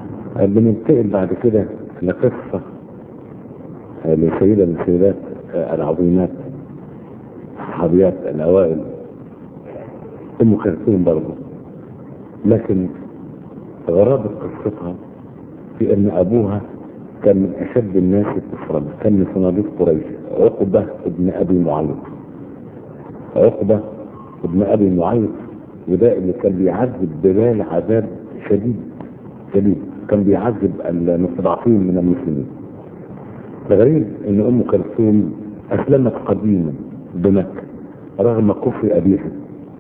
بننتقل بعد كده لقصة لسيدة من السيدات العظيمات الصحابيات الأوائل أم كلثوم برضه لكن غرابة قصتها في أن أبوها كان من أشد الناس كفرا كان من صناديق قريش عقبة ابن أبي معيط عقبة ابن أبي معيط وده اللي كان بيعذب بلال عذاب شديد شديد كان بيعذب المستضعفين من المسلمين الغريب ان ام كلثوم اسلمت قديما بمكة رغم كفر ابيها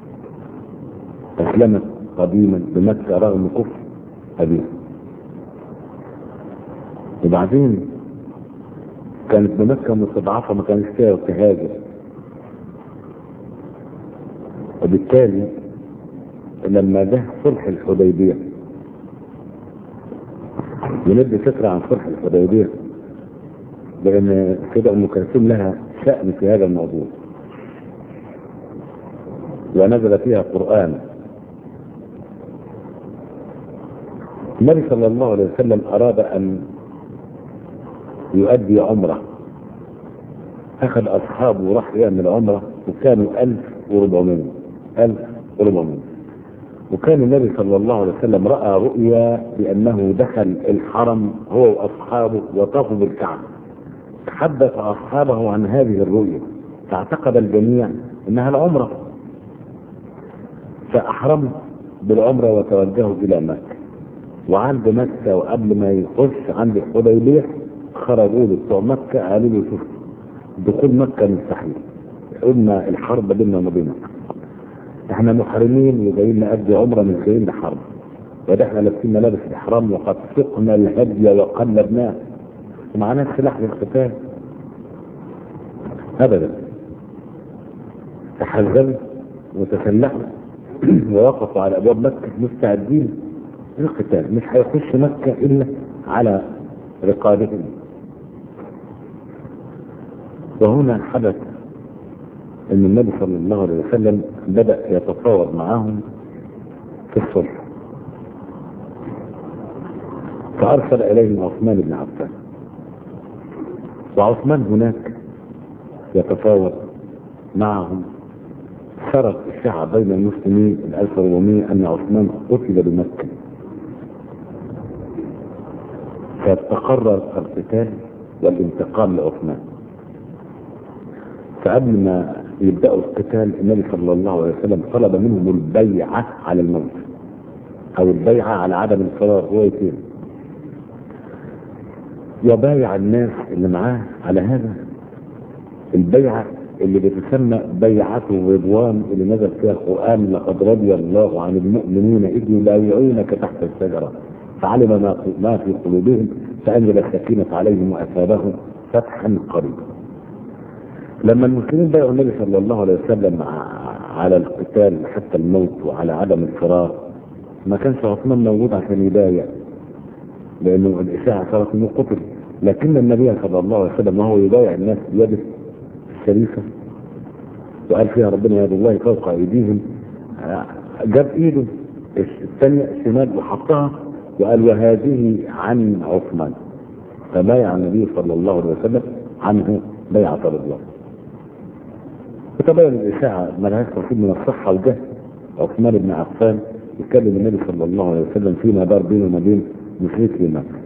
اسلمت قديما بمكة رغم كفر ابيها وبعدين كانت بمكة مستضعفة ما كانش فيها تهاجر وبالتالي لما جه صلح الحديبية بندي فكرة عن صلح الحديبية لأن كده أم كلثوم لها شأن في هذا الموضوع ونزل فيها قرآن النبي صلى الله عليه وسلم أراد أن يؤدي عمرة أخذ أصحابه راح يعمل عمرة وكانوا 1400 1400 وكان النبي صلى الله عليه وسلم رأى رؤيا بأنه دخل الحرم هو وأصحابه وطافوا بالكعبة حدث أصحابه عن هذه الرؤيا فاعتقد الجميع أنها العمرة فأحرموا بالعمرة وتوجهوا إلى مكة وعند مكة وقبل ما يخش عند الحديبية خرجوا له بتوع مكة قالوا له شوف دخول مكة مستحيل قلنا الحرب بيننا وبينك احنا محرمين وجايين نأدي عمرة مش جايين لحرب وده احنا لابسين ملابس الإحرام وقد سقنا الهدي وقلبناه ومعناه سلاح للقتال ابدا تحزبوا وتسلحوا ووقفوا على ابواب مكه مستعدين للقتال مش هيخش مكه الا على رقابهم وهنا حدث ان النبي صلى الله عليه وسلم بدا يتفاوض معهم في الصلح فارسل اليهم عثمان بن عفان وعثمان هناك يتفاوض معهم سرت الشعب بين المسلمين ال 1400 ان عثمان قتل بمكه فتقرر القتال والانتقام لعثمان فقبل ما يبداوا القتال النبي صلى الله عليه وسلم طلب منهم البيعه على الموت او البيعه على عدم الفرار هو يتم وبايع الناس اللي معاه على هذا البيعة اللي بتسمى بيعة الرضوان اللي نزل فيها القرآن لقد رضي الله عن المؤمنين إذ يبايعونك تحت الشجرة فعلم ما ما في قلوبهم فأنزل السكينة عليهم وأثابهم فتحا قريبا. لما المسلمين بايعوا النبي صلى الله عليه وسلم على القتال حتى الموت وعلى عدم الفرار ما كانش عثمان موجود عشان يبايع لانه الاشاعه صارت انه قتل لكن النبي صلى الله عليه وسلم وهو يبايع الناس بيده الشريفه وقال فيها ربنا يد الله فوق ايديهم جاب ايده الثانيه الشمال وحطها وقال وهذه عن عثمان فبايع النبي صلى الله عليه وسلم عنه بيعة رضوان وتبين الإشاعة ملهاش نصيب من الصحة وجه عثمان بن عفان يتكلم النبي صلى الله عليه وسلم فيما دار بينه وما بين مشركي مكة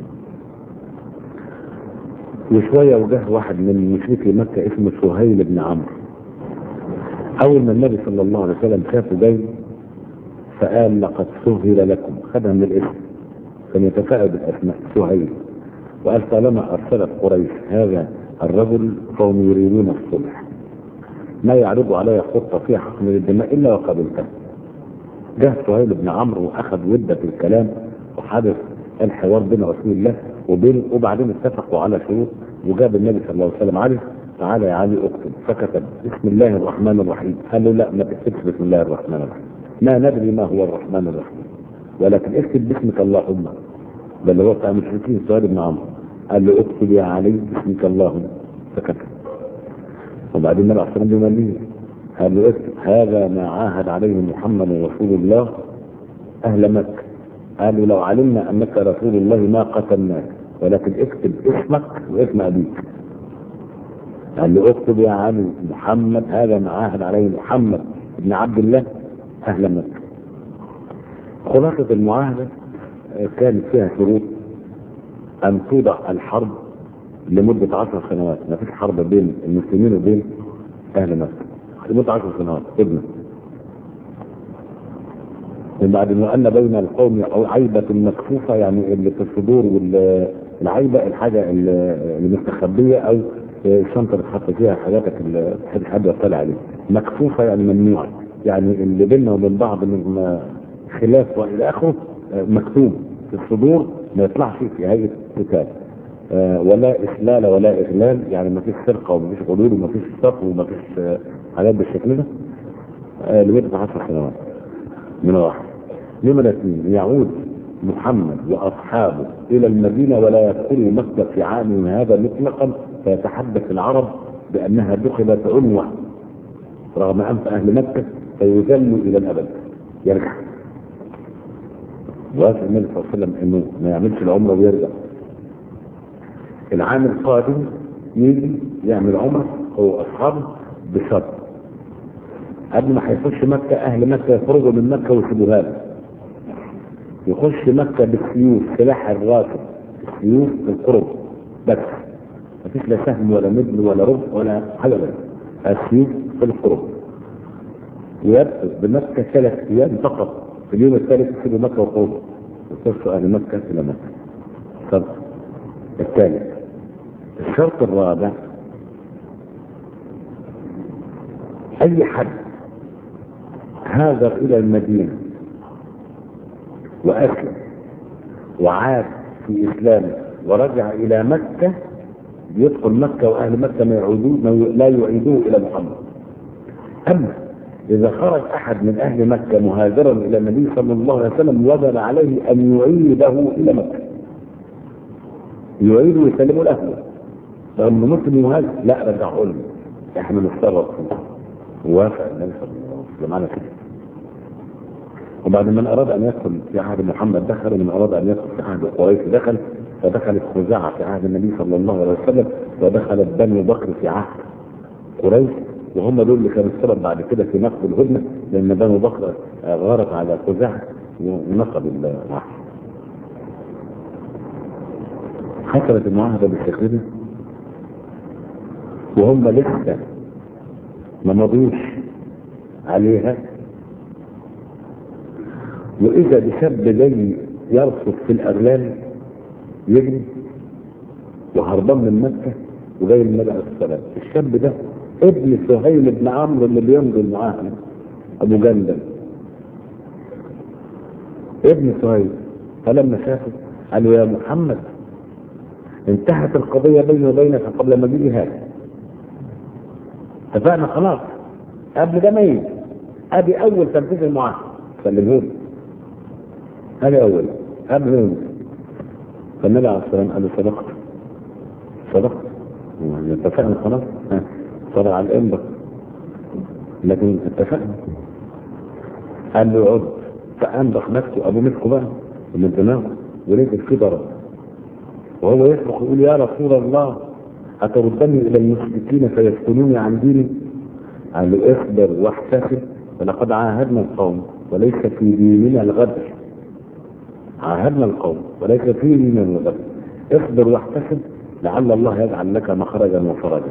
وشوية وجه واحد من مشركي مكة اسمه سهيل بن عمرو أول ما النبي صلى الله عليه وسلم شافه جاي فقال لقد سهل لكم خدها من الاسم كان يتفاعل بالأسماء سهيل وقال طالما أرسلت قريش هذا الرجل فهم يريدون الصلح ما يعرض علي خطة فيها حكم الدماء إلا وقبلته جه سهيل بن عمرو وأخذ ودة الكلام وحدث الحوار بين رسول الله وبين وبعدين اتفقوا على شروط وجاب النبي صلى الله عليه وسلم علي تعالى يا علي اكتب فكتب بسم الله الرحمن الرحيم قال له لا ما تكتبش بسم الله الرحمن الرحيم ما ندري ما هو الرحمن الرحيم ولكن اكتب باسمك اللهم بل هو بتاع المشركين سؤال بن عمرو قال له اكتب يا علي باسمك اللهم فكتب وبعدين النبي عليه الصلاه والسلام قال له اكتب هذا ما عاهد عليه محمد رسول الله اهل مكه قالوا لو علمنا انك رسول الله ما قتلناك ولكن اكتب اسمك واسم ابيك قال له اكتب يا عم محمد هذا معاهد عليه محمد بن عبد الله اهل مكه خلاصه المعاهده كانت فيها شروط ان توضع الحرب لمده عشر سنوات ما فيش حرب بين المسلمين وبين اهل مكه لمده عشر سنوات ابنه وبعد ما ان بين القوم او عيبه مكفوفه يعني اللي في الصدور والعيبه الحاجه اللي مستخبيه او الشنطه اللي تحط فيها حاجاتك اللي تحب حد يطلع عليه مكفوفه يعني ممنوعه يعني اللي بيننا وبين بعض من خلاف والى اخره مكتوب في الصدور ما يطلعش في هيئه قتال ولا اخلال ولا اغلال يعني ما فيش سرقه وما فيش غلول وما فيش سطو وما فيش حاجات بالشكل ده لمده 10 سنوات من واحد نمرة اثنين يعود محمد واصحابه الى المدينه ولا يدخلوا مكه في عام هذا مطلقا فيتحدث العرب بانها دخلت عنوه رغم انف اهل مكه فيذلوا الى الابد يرجع وافق النبي صلى الله عليه وسلم انه ما يعملش العمره ويرجع العام القادم يجي يعمل عمره هو اصحابه بشرط قبل ما هيخش مكه اهل مكه يخرجوا من مكه ويسيبوها له يخش مكه بالسيوف سلاح الراكب السيوف في القرب بس مفيش لا سهم ولا مدل ولا رب ولا حاجه بس السيوف في القرب ويبقى بمكه ثلاث ايام فقط في اليوم الثالث يسيبوا مكه وخرجوا يخشوا اهل مكه الى مكه الشرط الثالث الشرط الرابع اي حد هاجر الى المدينه واسلم وعاد في اسلامه ورجع الى مكه يدخل مكه واهل مكه ما يعودوه لا يعيدوه الى محمد اما اذا خرج احد من اهل مكه مهاجرا الى النبي صلى الله عليه وسلم وجب عليه ان يعيده الى مكه يعيده ويسلمه لاهله رغم انه مسلم مهاجر لا رجعه له احنا نتصرف فيه وافق النبي صلى الله عليه وسلم على كده وبعد من اراد ان يدخل في عهد محمد دخل ومن اراد ان يدخل في عهد قريش دخل فدخلت خزاعه في عهد النبي صلى الله عليه وسلم ودخلت بني بكر في عهد قريش وهم دول اللي كانوا السبب بعد كده في نقض الهدنه لان بني بكر غارت على خزاعه ونقض العهد. حصلت المعاهده بالشكل ده وهم لسه ما مضوش عليها واذا بشاب جاي يرصد في الاغلال يجري وهربان من مكه وجاي النبي عليه السلام الشاب ده ابن سهيل بن عمرو اللي بيمضي معاه ابو جندل ابن سهيل فلما شافه قال له يا محمد انتهت القضيه بيني وبينك قبل مجيئي هذا اتفقنا خلاص قبل ده ميت ادي اول تنفيذ المعاهده سلمهولي ادي اول قبل ما يموت فالنبي عليه الصلاه والسلام قال له صدقت صدقت يعني اتفقنا خلاص ها صدق على الانبر لكن اتفقنا قال له عد فانبخ نفسه ابو مسكه بقى من دماغه ونزل فيه ضرب وهو يصرخ يقول يا رسول الله أتردني إلى المشركين فيفتنوني عن ديني؟ قال له اصبر واحتسب فلقد عاهدنا القوم وليس في ديننا الغدر عاهدنا القوم وليس في ديننا الغدر اصبر واحتسب لعل الله يجعل لك مخرجا وفرجا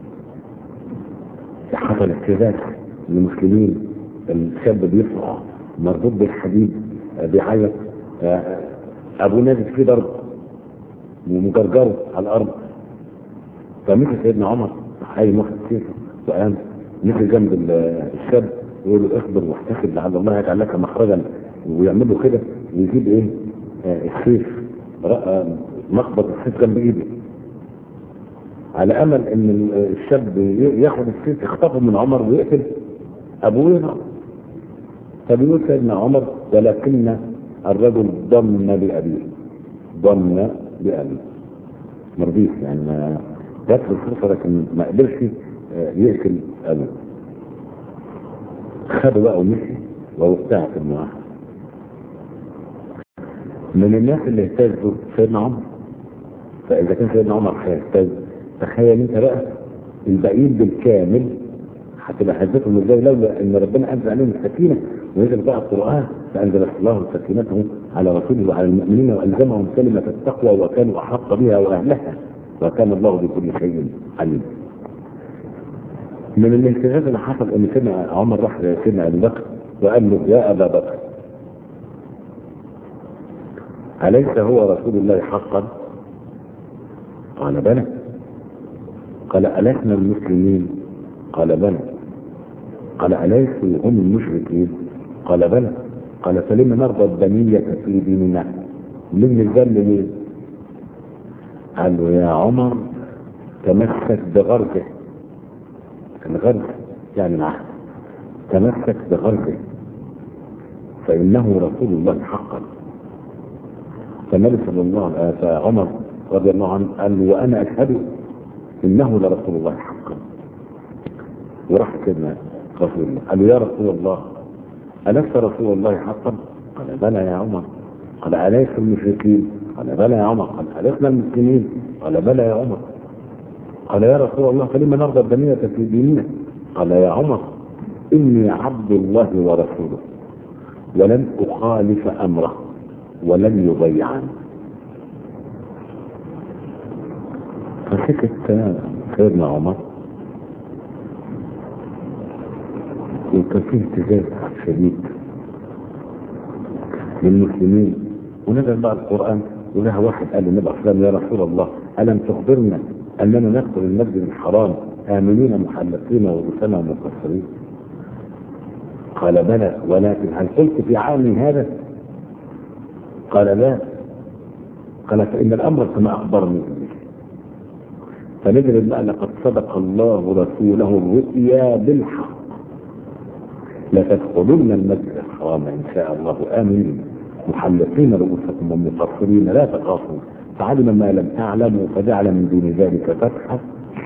حصل اهتزاز للمسلمين الشاب بيصرخ مربوط بالحديد بيعيط ابوه نازل فيه ضرب ومجرجره على الارض فمثل سيدنا عمر حي واخد سيفه وقام مثل جنب الشاب يقول له اصبر واحتسب لعل الله يجعل لك مخرجا ويعمل له كده ويجيب ايه آه السيف مخبط السيف جنب ايده على امل ان الشاب ياخد السيف يخطفه من عمر ويقتل ابوه فبيقول سيدنا عمر ولكن الرجل ضمن بأبيه ضمن بأبيه مرضيش يعني ما جات له الفرصه لكن ما قدرش يقتل ابوه خده بقى ومشي ووقتها في المعاهده من الناس اللي اهتزوا سيدنا عمر فاذا كان سيدنا عمر هيهتز تخيل انت بقى الباقيين بالكامل هتبقى هزتهم ازاي لولا ان ربنا انزل عليهم السكينه ونزل بقى القران فانزل الله سكينته على رسوله وعلى المؤمنين والزمهم كلمه التقوى وكانوا احق بها واهلها وكان الله بكل شيء عليم. من الاهتزاز اللي حصل ان سيدنا عمر راح لسيدنا ابي بكر وقال له يا ابا بكر أليس هو رسول الله حقا؟ قال بلى قال ألسنا المسلمين؟ قال بلى قال أليسوا هم المشركين؟ قال بلى قال فلم نرضى الدنية في ديننا؟ من الذل ليه؟ قال له يا عمر تمسك بغرزه الغرز يعني العهد تمسك بغرزه فإنه رسول الله حقا فالنبي صلى الله عليه وسلم فعمر رضي الله عنه قال له وانا اشهد انه لرسول الله حقا وراح سيدنا رسول الله قال له يا رسول الله ألست رسول الله حقا؟ قال بلى يا عمر قال أليس المشركين؟ قال بلى يا عمر قال ألسنا المسلمين؟ قال بلى يا عمر قال يا رسول الله فلما نرضى الدنيا في ديننا؟ قال يا عمر إني عبد الله ورسوله ولن أخالف أمره ولن يضيعن فسكت سيدنا عمر وكان فيه اهتزاز شديد للمسلمين ونزل بقى القرآن ولها واحد قال للنبي صلى الله عليه وسلم يا رسول الله ألم تخبرنا أننا ندخل المسجد الحرام آمنين محلقين ورسلا مقصرين قال بلى ولكن هل قلت في عامي هذا قال لا قال فإن الأمر كما أخبرني به فنزل بقى لقد صدق الله رسوله الرؤيا بالحق لتدخلن المسجد الحرام إن شاء الله آمنين محلقين رؤوسكم ومقصرين لا تخافوا فعلم ما لم تعلموا فجعل من دون ذلك فتحا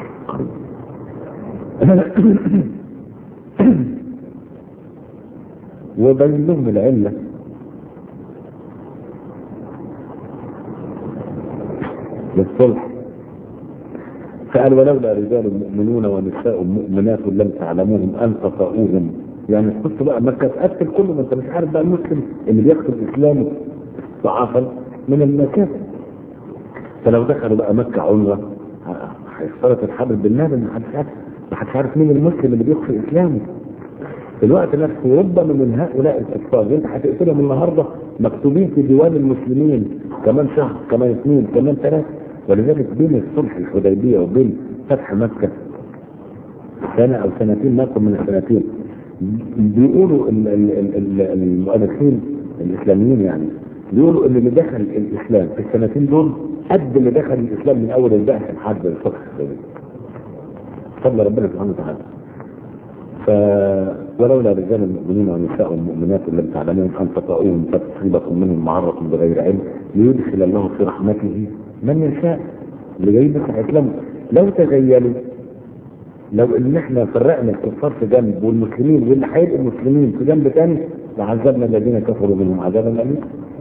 وبين لهم العله للصلح فقال ولولا رجال مؤمنون ونساء مؤمنات لم تعلموهم ان تطؤوهم يعني تحط بقى مكه تقتل كله ما انت مش عارف بقى المسلم اللي بيدخل اسلامه ضعافا من المكاسب فلو دخلوا بقى مكه عمره هيختلط الحرب بالنار ما حدش عارف ما حدش عارف مين المسلم اللي بيدخل اسلامه في الوقت نفسه ربما من هؤلاء الكفار انت هتقتلهم النهارده مكتوبين في ديوان المسلمين كمان شهر كمان اثنين كمان ثلاثه ولذلك بين الصلح الحديبيه وبين فتح مكه سنه او سنتين ما يكون من السنتين بيقولوا المؤرخين الاسلاميين يعني بيقولوا ان اللي دخل الاسلام في السنتين دول قد اللي دخل الاسلام من اول البحث لحد الفتح الحديبيه فضل ربنا سبحانه وتعالى ف ولولا رجال المؤمنين ونساء المؤمنات لم تعلمون ان تطؤوهم فتصيبكم منهم معرة بغير علم ليدخل الله في رحمته من يشاء اللي جايين بس هيسلموا لو تخيلوا لو ان احنا فرقنا الكفار في جنب والمسلمين واللي هيبقوا مسلمين في جنب تاني لعذبنا الذين كفروا منهم عذابا اليما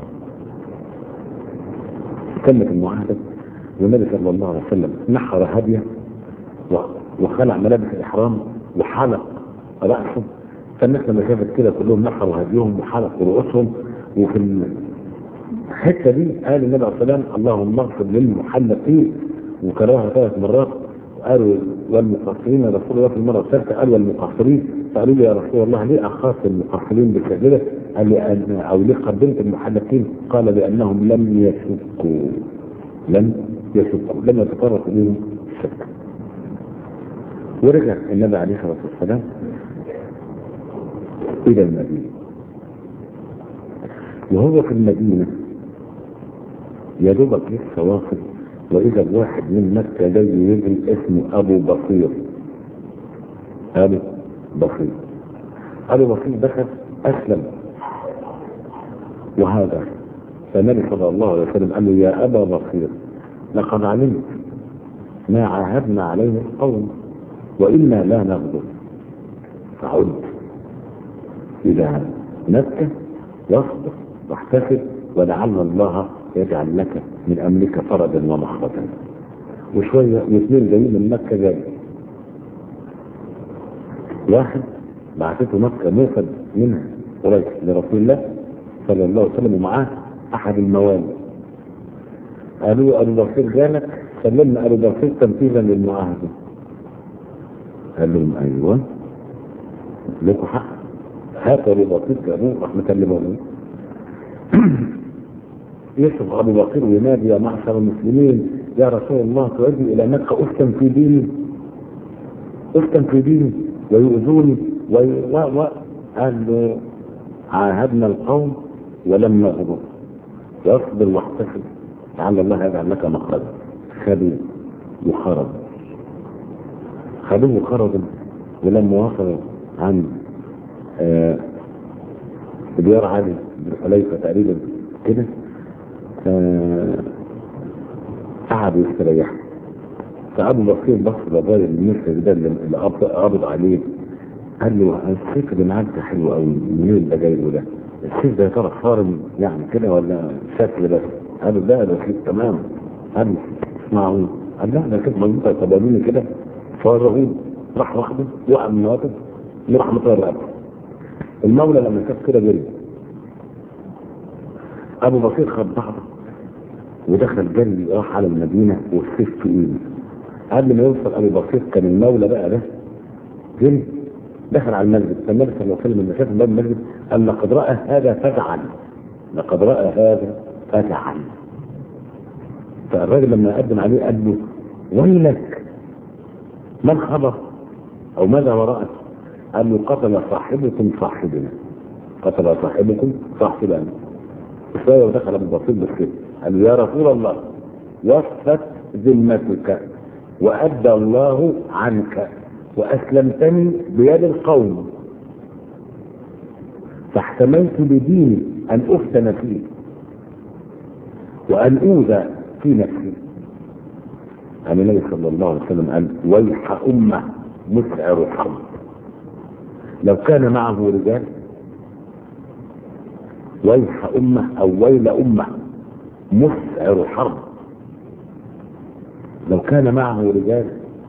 تمت المعاهده والنبي صلى الله عليه وسلم نحر هديه وخلع ملابس الاحرام وحلق رأسه فالناس لما شافت كده كلهم نحروا هديهم وحلقوا رؤوسهم وفي الحته دي قال النبي عليه الصلاه والسلام اللهم اغفر للمحلقين وكررها ثلاث مرات قالوا والمقصرين رسول الله في المره الثالثه قال والمقصرين فقالوا لي يا رسول الله ليه اخاف المقصرين بالكذبه؟ قال لي او ليه قدمت المحلقين؟ قال لانهم لم يشكوا لم يشكوا لم يتطرق اليهم الشك ورجع النبي عليه الصلاه والسلام إلى المدينة وهو في المدينة يا دوبك لسه واصل وإذا واحد من مكة جاي يجري اسمه أبو بصير أبو بصير أبو بصير دخل أسلم وهذا فالنبي صلى الله عليه وسلم قال له يا أبا بصير لقد علمت ما عاهدنا عليه القوم وإنا لا نغدر فعد إذا مكة واصبر واحتسب ولعل الله يجعل لك من امرك فرجا ومخرجا وشويه واثنين جايين من مكه جاي واحد بعثته مكه موفد منها قريش لرسول الله صلى الله عليه وسلم ومعاه احد الموالي قالوا له ابو بكر جالك سلمنا ابو بكر تنفيذا للمعاهده قال لهم ايوه لكم حق هات ابو بكر جابوه راح مكلمهم يشرف ابو بكر وينادي يا معشر المسلمين يا رسول الله تؤدي الى مكه افتن في ديني افتن في ديني ويؤذوني و... و... و... قال له عاهدنا القوم ولم نغدر واصبر واحتسب لعل الله يجعل لك مخرجا خدوه وخرج خدوه وخرجوا ولما وصلوا عند آه ديار علي بن حليفه تقريبا كده آه قعدوا يستريحوا فابو بكر بص للراجل المسلم ده اللي قبض عليه قال له السيف اللي معاك ده حلو قوي منين اللي جاي له ده؟ السيف ده يا ترى صارم يعني كده ولا شكل بس؟ قال له لا ده سيف تمام قال له اسمعوا قال لا ده كده مظبوط طبعوني كده فرغوني راح واخده وقع من الواقف راح مطير رقبته المولى لما شاف كده جري ابو بكر خد بعضه ودخل جري راح على المدينه والسيف في ايده قبل ما يوصل ابو بكر كان المولى بقى ده جري دخل على المسجد فالنبي صلى الله عليه وسلم لما شاف باب المسجد قال لقد راى هذا فزعا لقد راى هذا فزعا فالراجل لما قدم عليه قال له ويلك ما الخبر او ماذا وراءك قال له قتل صاحبكم صاحبنا قتل صاحبكم صاحبنا شويه ودخل ابو بكر بالسيف قال له يا رسول الله وفت ذمتك وادى الله عنك واسلمتني بيد القوم فاحتملت بديني ان افتن فيه وان اوذى في نفسي قال النبي صلى الله عليه وسلم قال ويح امه مسعر الحرب لو كان معه رجال ويح امه او ويل امه مسعر حرب لو كان معه رجال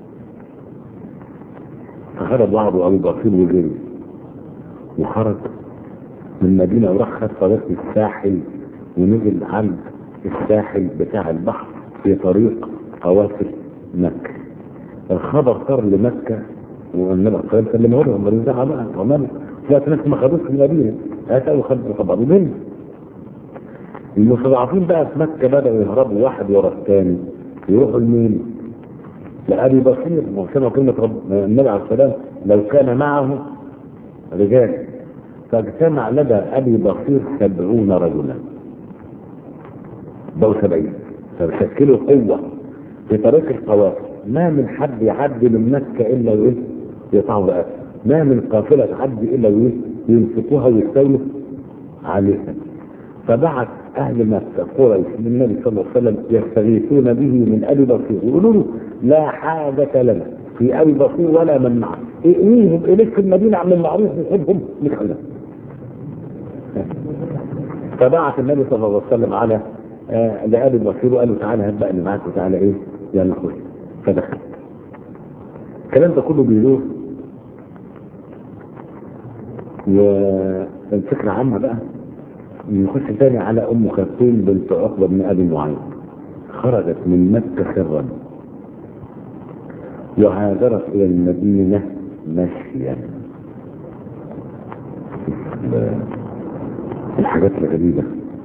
فخرج بعض ابو بكر وجري وخرج من المدينه وراح خد طريق الساحل ونزل عند الساحل بتاع البحر في طريق قوافل مكه الخبر صار لمكه والنبي صلى الله عليه وسلم لهم مريضها بقى ومال ثلاث ناس ما خدوش في المدينه هاتوا خدوا خبر منه المستضعفين بقى في مكه بداوا يهربوا واحد ورا الثاني يروحوا لمين؟ لأبي بصير وسمع كلمة رب النبي عليه السلام لو كان معه رجال فاجتمع لدى أبي بصير سبعون رجلا بقوا سبعين فشكلوا قوة في طريق القوافل ما من حد يعدي من مكة إلا وإيه يقطعوا بقى ما من قافلة تعدي إلا وإيه يمسكوها ويستولوا عليها فبعث اهل مكه قريش للنبي صلى الله عليه وسلم يستغيثون به من ابي بصير يقولوا له لا حاجه لنا في ابي بصير ولا من معه ائويهم اليك في المدينه عن المعروف نحبهم نخلى فبعث النبي صلى الله عليه وسلم على آه لابي بصير وقال له تعالى هات بقى اللي معاك وتعالى ايه يا نخش فدخل الكلام ده كله بيدور والفكره عامه بقى نخش تاني على ام كلثوم بنت عقبه بن ابي معيط خرجت من مكه سرا وهاجرت الى المدينه مشيا الحاجات الغريبه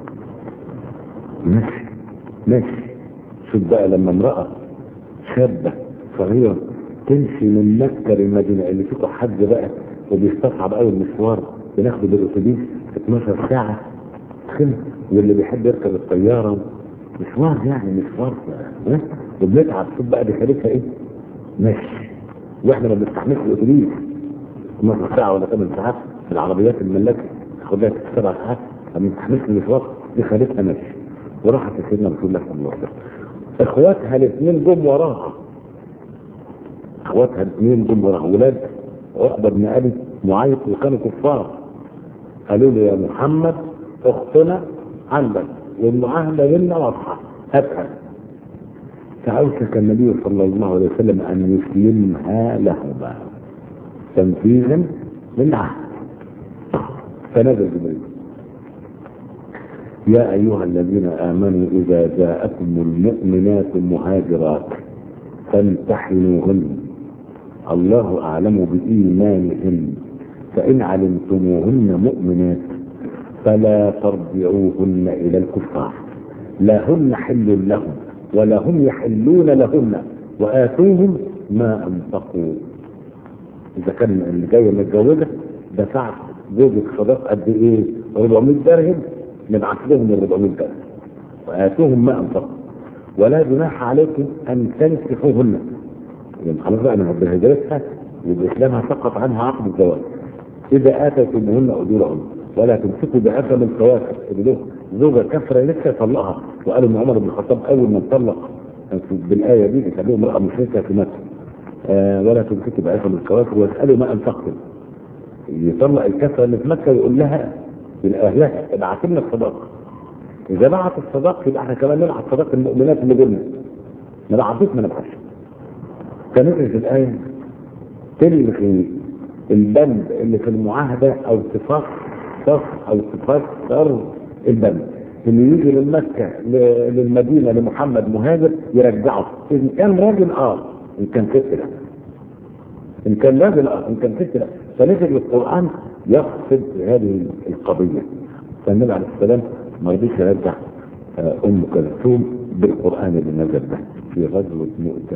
مشي مشي شوف بقى لما امراه شابه صغيره تمشي من مكه للمدينه اللي فيكم حد بقى وبيستصعب قوي المشوار بناخده بالاتوبيس 12 ساعه خلف واللي بيحب يركب الطياره مشوار يعني مشوار ها وبنتعب شوف بقى دي خليتها ايه ماشي واحنا ما بنستحملش الاتوبيس 12 ساعه ولا 8 ساعات في العربيات الملاكه تاخد لها سبع ساعات ما بنستحملش المشوار دي خليتها ماشي وراحت سيدنا رسول الله صلى الله عليه وسلم اخواتها الاثنين جم وراها اخواتها الاثنين جم وراها ولاد عقبه بن ابي معيط وكانوا كفار قالوا له يا محمد اختنا عندك والمعاهدة بيننا واضحة هاتها فأوشك النبي صلى الله عليه وسلم أن يسلمها لهما تنفيذا للعهد فنزل جبريل يا أيها الذين آمنوا إذا جاءكم المؤمنات مهاجرات فامتحنوهن الله أعلم بإيمانهن فإن علمتموهن مؤمنات فلا ترجعوهن إلى الكفار لا هن حل لهم ولا هم يحلون لهن وآتوهم ما أنفقوا إذا كان اللي جاية متجوزة دفعت زوجك صداق قد إيه 400 درهم نبعت لهم ال 400 درهم وآتوهم ما أنفقوا ولا جناح عليكم أن تنكحوهن يعني خلاص بقى أنا بهجرتها يبقى إسلامها سقط عنها عقد الزواج إذا آتيتموهن أجورهن ولا تمسكوا بأثم الكواكب اللي له زوجة كفرة لسه يطلقها وقالوا ان عمر بن الخطاب اول ما طلق بالايه دي بيسموه امراه مشركه في مكه آه ولا تمسكوا بأثم الكواكب واسالوا ما انفقتم يطلق الكفره اللي في مكه ويقول لها لاهلها ابعت لنا الصداق اذا بعت الصداق يبقى احنا كمان نبعت صداق المؤمنات اللي بينا ما بعتوش ما نبعتش فنزلت الايه تلغي البند اللي في المعاهده او اتفاق صف او اتفاق صرف البند اللي يجي من مكة للمدينة لمحمد مهاجر يرجعه إن كان راجل آه إن كان ست لا إن كان راجل آه إن كان ست لا فنزل القرآن يقصد هذه القضية فالنبي عليه السلام ما رضيش يرجع أم كلثوم بالقرآن اللي نزل ده في غزوة مؤتة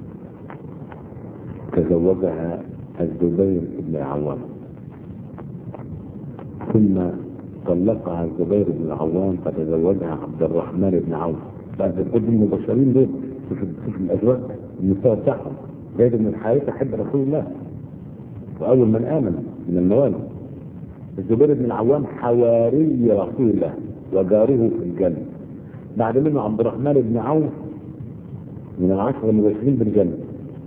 تزوجها الزبير بن عوام ثم طلقها الزبير بن العوام فتزوجها عبد الرحمن بن عوف بعد القدم المبشرين دول شوف شوف الازواج المستوى بتاعهم زيد بن الحارثه حب رسول الله واول من امن من الموالد الزبير بن العوام حواري رسول الله وجاره في الجنه بعد منه عبد الرحمن بن عوف من العشره المبشرين بالجنه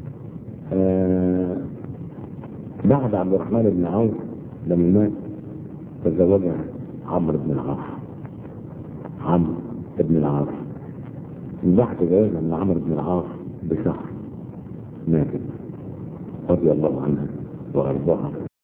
آه بعد عبد الرحمن بن عوف لما مات تزوجها عمرو بن العاص عمرو بن العاص من بعد جوازها من عمرو بن العاص بشهر ماتت رضي الله عنها وارضاها